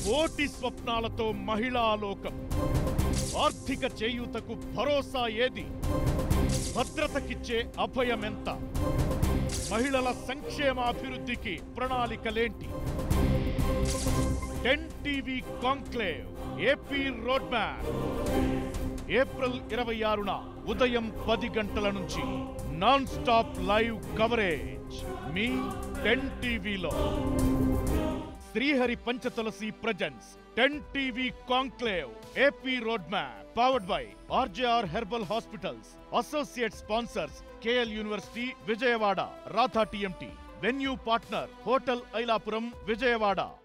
కోటి స్వప్నాలతో మహిళా లోకం ఆర్థిక చేయూతకు భరోసా ఏది భద్రతకిచ్చే అభయమెంత మహిళల సంక్షేమాభివృద్ధికి ప్రణాళికలేంటి ten TV conclave AP road map April ఇరవై ఆరున ఉదయం పది గంటల నుంచి నాన్ స్టాప్ లైవ్ కవరేజ్ మీ టెన్ టీవీలో Srihari Panchatulasi presents ten TV conclave AP road map powered by RJR herbal hospitals associate sponsors KL university Vijayawada Radha TMT venue partner hotel Ilapuram Vijayawada